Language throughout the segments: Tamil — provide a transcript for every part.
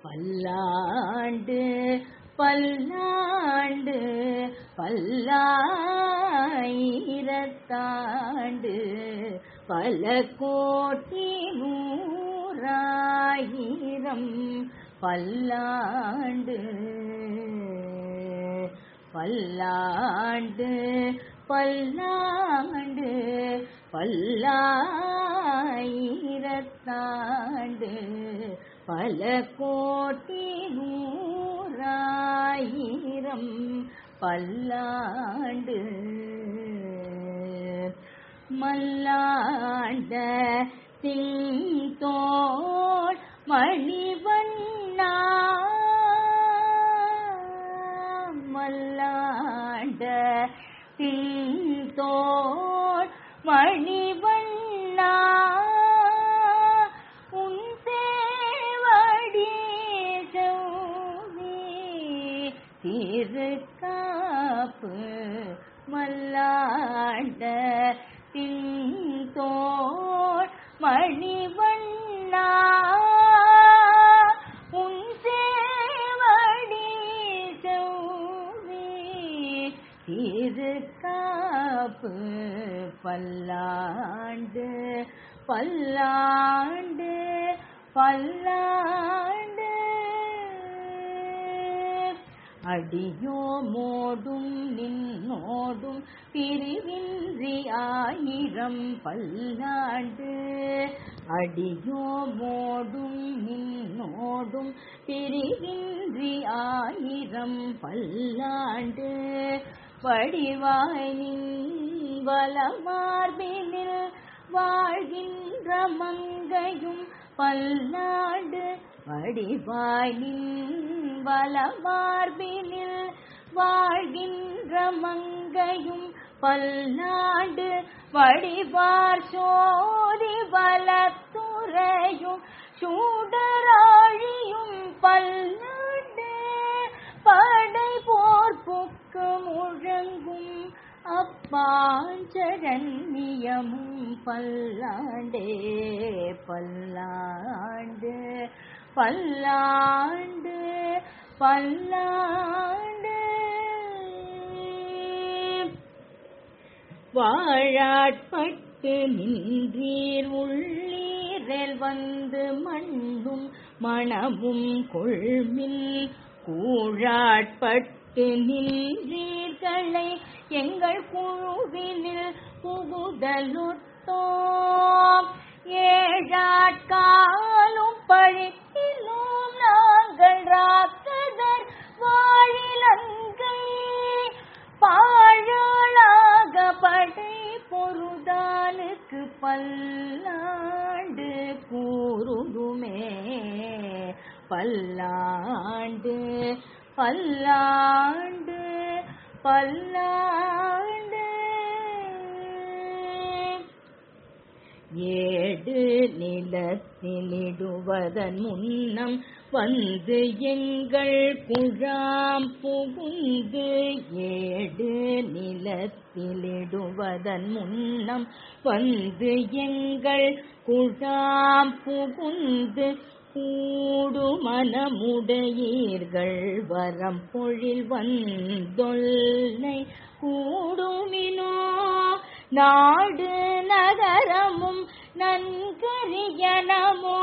பல்லாண்டு பல்லாண்டு பல்லாயிரத்தாண்டு பல கோட்டி நூறாயிரம் பல்லாண்டு பல்லாண்டு பல்லாண்டு பல்லாயிரத்தாண்டு பல கோட்டி நூறாயிரம் பல்லாண்டு மல்லாண்ட திங்கோள் மணிவண்ணா மல்லாண்ட திங்கோள் மணிவண்ணா உன் சேவடி சௌரி திருக்காப்பு மல்லாண்ட திங்கோள் மணிவண்ணா உன் சேவடி சௌரி திருக்காப்பு பல்லாண்டு பல்லாண்டு பல்லாண்டு அடியோ மோடும் நின்னோடும் பிரிவின்றி ஆயிரம் பல்லாண்டு அடியோ மோடும் நின்னோடும் பிரிவின்றி ஆயிரம் பல்லாண்டு வடிவாய் நின் வலமார்பினில் வாழ்கின்ற மங்கையும் பல்லாண்டு வடிவாய் நின் வலமார்பினில் வாழ்கின்ற மங்கையும் பல்லாண்டு வடிவார் சோதி வலத்துறையும் சூடராழியும் பல்லாண்டு படை போர் புக்கு முழங்கும் அப்பாஞ்சரண்யமும் பல்லாண்டே பல்லாண்டு பல்லாண்டு பல்லாண்டு வாழாட்பட்டு நின்றீர் உள்ளீரல் வந்து மண்ணும் மணமும் கொள்மின் கூழாட்பட்டு நின்றீர்களை எங்கள் குழுவினில் புகுதலுட்டோம் ஏழாட்காலும் பழித்திலும் நாங்கள் ராக்கதர் வாழிலங்கை பாழாளாக படை பொருதானுக்கு பல்லாண்டு கூறுதுமே பல்லாண்டு பல்லாண்டு பல்லாண்டு ஏடு நிலத்திலிடுவதன் முன்னம் வந்து எங்கள் குழாம் புகுந்து ஏடு நிலத்திலிடுவதன் முன்னம் வந்து எங்கள் குழாம் புகுந்து கூடு மனமுடையீர்கள் வரம் பொழில் வந்தொல்லை கூடுமினோ நாடு நகரமும் நன்கரியனமோ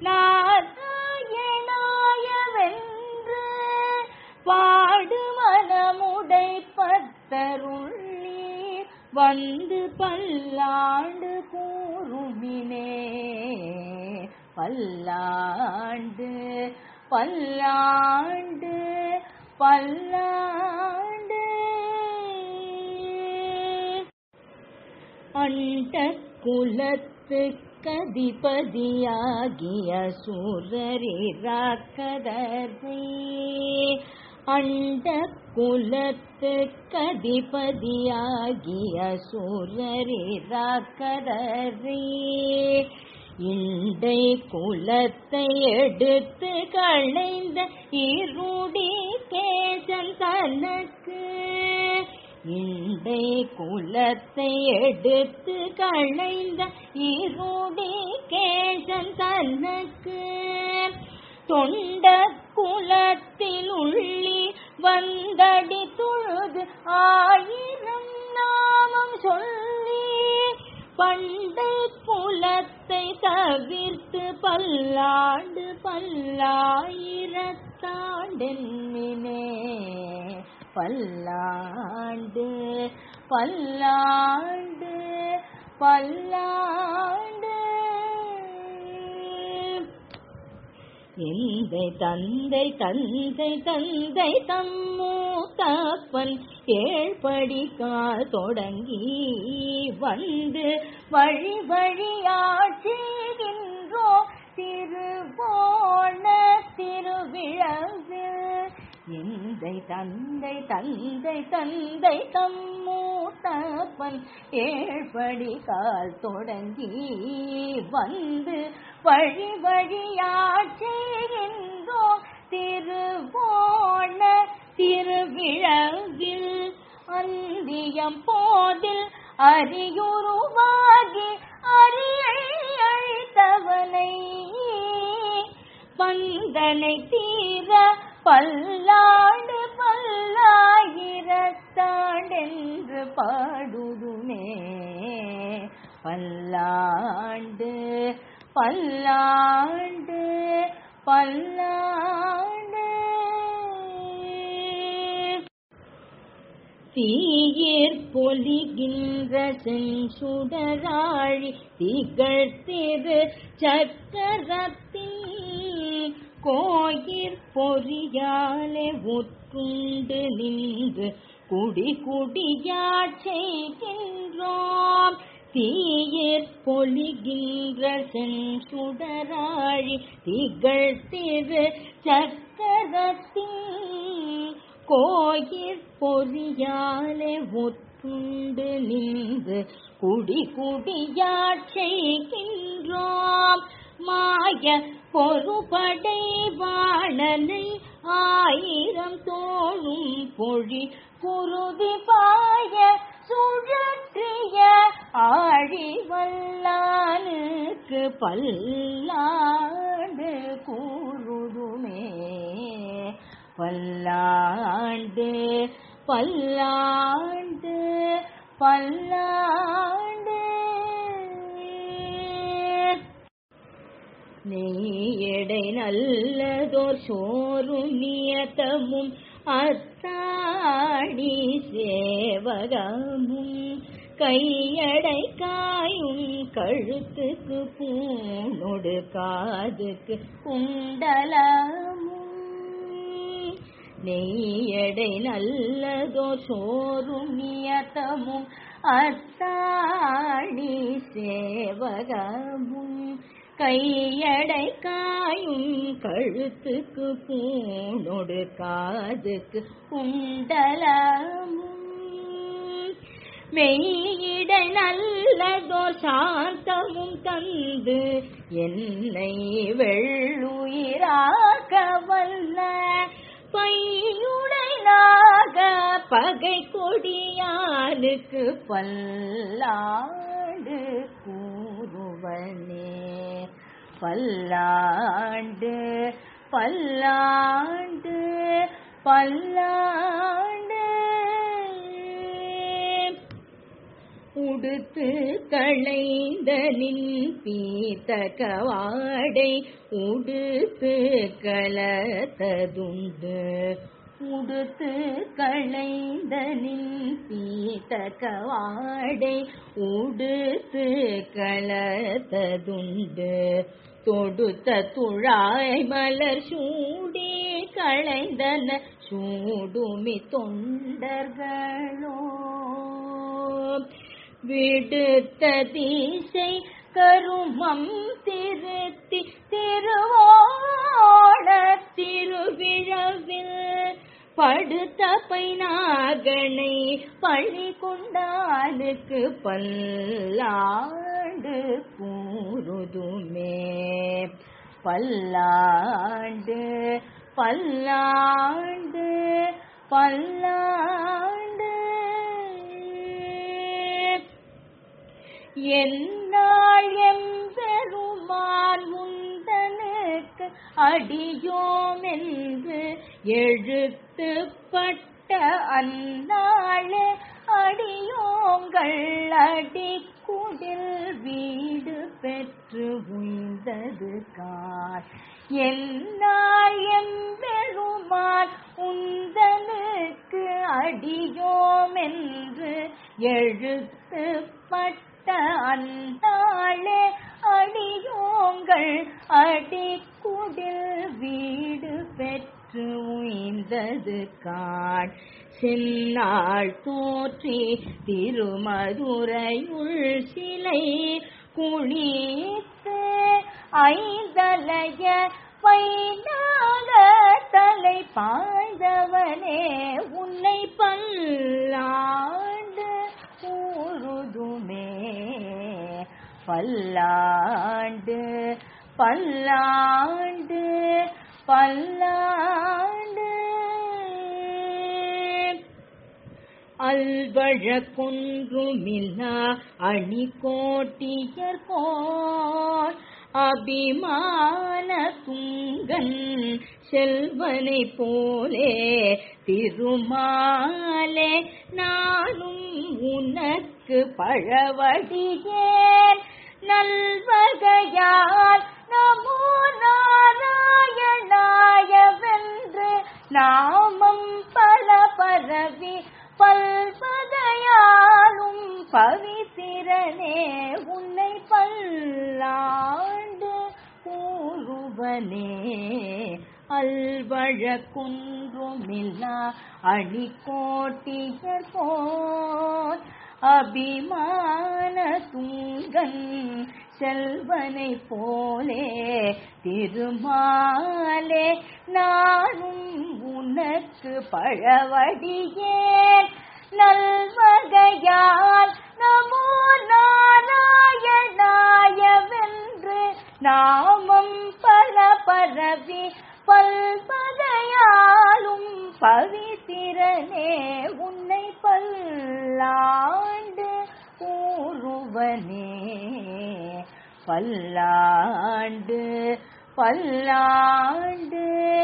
நாராயணாயவென்று பாடு மனமுடை பத்தருள்ளீர் வந்து பல்லாண்டு கூறுமினே பல்லாண்டு பல்லாண்டு பல்லாண்டு அண்ட குலத்து கதிபதியாகிய சூரரிராக்கதரை அண்ட குலத்து கதிபதியாகிய சூரரிராக்கதரை இண்டை குலத்தை எடுத்து களைந்த இருடி கேசன் தனக்கு இண்டை குலத்தை எடுத்து களைந்த இருடி கேசன் தனக்கு தொண்ட குலத்தில் உள்ளி வந்தடி தொழுது ஆயிரம் நாமம் சொல்லி பண்டை குலத்தை தவிர்த்து பல்லாண்டு பல்லாயிரத்தாண்டென்மினே பல்லாண்டு பல்லாண்டு பல்லாண்டு எந்தை தந்தை தந்தை தந்தை தம்மூத்தப்பன் ஏழ்படிக்கால் தொடங்கி வந்து வழி வழியாட்சிகின்றோ திருவோண திருவிழவில் எந்தை தந்தை தந்தை தந்தை தம்மூத்தப்பன் ஏழ்படி கால் தொடங்கி வந்து வழி வழியாட்சிகின்றோ திருவோண திருவிழவில் அந்தியம் போதில் அரியுருவாகி அரியை அழித்தவனை பந்தனை தீர பல்லாண்டு பல்லாயிரத்தாண்டென்று பாடுதுமே பல்லாண்டு பல்லாண்டு பல்லாண்டு தீயிற் பொலிகின்ற செஞ்சுடராழி திகழ்த்திரு சக்கரத்தின் கோயிற் பொறியாலே உற்றுண்டு நின்று குடி குடியாட் செய்கின்றோம் தீயிற் பொலிகின்ற செஞ்சுடராழி திகழ்த்திரு சக்கரத்தின் கோயிற் பொறியாலே ஒத்துண்டு நின்று குடி குடியாட் செய்கின்றோம் மாய பொறுபடை வாழனை ஆயிரம் தோழும் பொழி குருதி பாய சுழற்றிய ஆழிவல்லானுக்கு பல்லாண்டு கூறுதுமே பல்லாண்டு பல்லாண்டு பல்லாண்டு நீயடை நல்லதோர் சோறும் நியத்தமும் அத்தாடி சேவகமும் கையடை காயும் கழுத்துக்கு பூணொடு காதுக்கு குண்டலமும் நெய்யடை நல்லதோ சோறும் நியத்தமும் அத்தாடி சேவகமும் கையடை காயும் கழுத்துக்கு பூணொடு காதுக்கு குண்டலமும் மெய்யிடை நல்லதோ சாந்தமும் தந்து என்னை வெள்ளுயிராக்க வல்ல பையுடை நாக பகை கொடியானுக்கு பல்லாண்டு கூறுவனே பல்லாண்டு பல்லாண்டு பல்லாண்டு உடுத்து களைந்த நின் பீத்தகவாடை உடுத்து கலத்ததுண்டு உடுத்து களைந்த நின் பீத்தகவாடை உடுத்து கலத்ததுண்டு தொடுத்த துழாய் மலர் சூடி களைந்தன சூடுமி தொண்டர்களோ விடுத்த திசை கருமம் திருத்தி திருவோண திருவிழவில் படுத்த பைநாகனை பள்ளி கொண்டானுக்கு பல்லாண்டு கூறுதுமே பல்லாண்டு பல்லாண்டு பல்லாண்டு என்னாள் எம்பெருமான் முந்தனுக்கு அடியோம் என்று எழுத்துப்பட்ட அந்நாளே அடியோங்கள் அடிக்குடில் வீடு பெற்று உய்ந்தது கார் என்னாள் எம்பெருமான் உந்தனுக்கு அடியோம் என்று எழுத்துப்பட்ட அந்நாளே அடியோங்கள் அடிக்குடில் வீடு பெற்று உய்ந்தது காண் சென்னாள் தோற்றி திருமதுரையுள் சிலை குளித்து ஐந்தலைய பைனாக தலை பாய்ந்தவனே உன்னை பல்லாண்டு கூறுதுமே பல்லாண்டு பல்லாண்டு பல்லாண்டு அல்வழக்குன்றுமில்லா அணி கோட்டியர் போர் அபிமான துங்கன் செல்வனை போலே திருமாலே நானும் உனக்கு பழவடியேன் நல்வகையால் நமோ நாராயணாய வென்று நாமம் பல பரவி பல்வகையாலும் பவித்திரனே உன்னை பல்லாண்டு கூறுவனே அல்வழக்குன்றுமில்லா அணி கோட்டியர் போர் அபிமான துங்கன் செல்வனை போலே திருமாலே நானும் உனக்கு பழவடியேன் நல்வகையால் நமோ நாராயணாய வென்று நாமம் பல பரவி பல்வகையாலும் பவித்திரனே உன்னை பல்லாண்டு கூறுவனே பல்லாண்டு பல்லாண்டு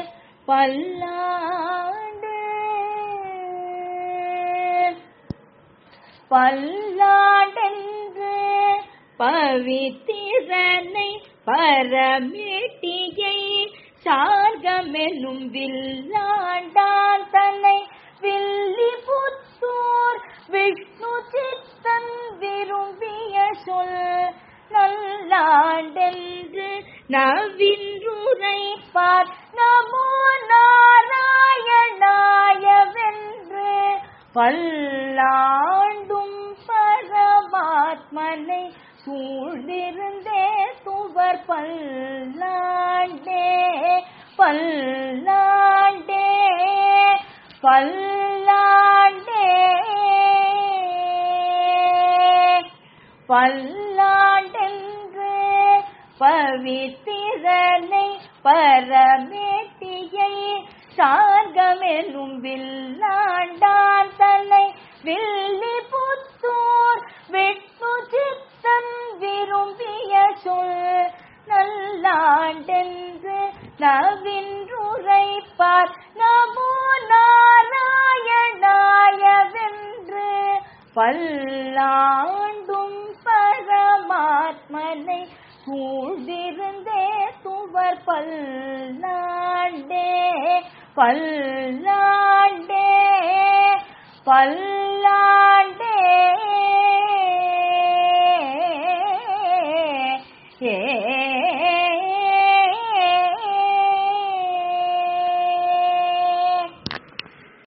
பல்லாண்டு பல்லாண்டென்று பவித்திரனை பரமேட்டியை சார்கமெனும் வில்லாண்டான் தன்னை வில்லி புத்தூர் விஷ்ணு சித்தன் விரும்பிய சொல் நல்லாண்டென்று நவின்றுரைப்பார் நமோ நாராயணாய வென்று பல்லாண்டும் பரமாத்மனை சூழ்ந்திருந்தே சுவர் பல்லாண்டே பல்லாண்டே பல்லாண்டே பல்லாண்டென்று பவித்திரனை பரமேட்டியை சார்கமெனும் வில்லாண்டான் தன்னை வில்லி புத்தூர் விஷ்ணு சித்தன் விரும்பிய சொல் நல்லாண்டென்று நவின்றுரைப்பார் நமோ நாராயணாய வென்று பல்லாண்டும் பரமாத்மனை சூழ்ந்திருந்தே துவர் பல்லாண்டே பல்லாண்டே பல்லாண்டே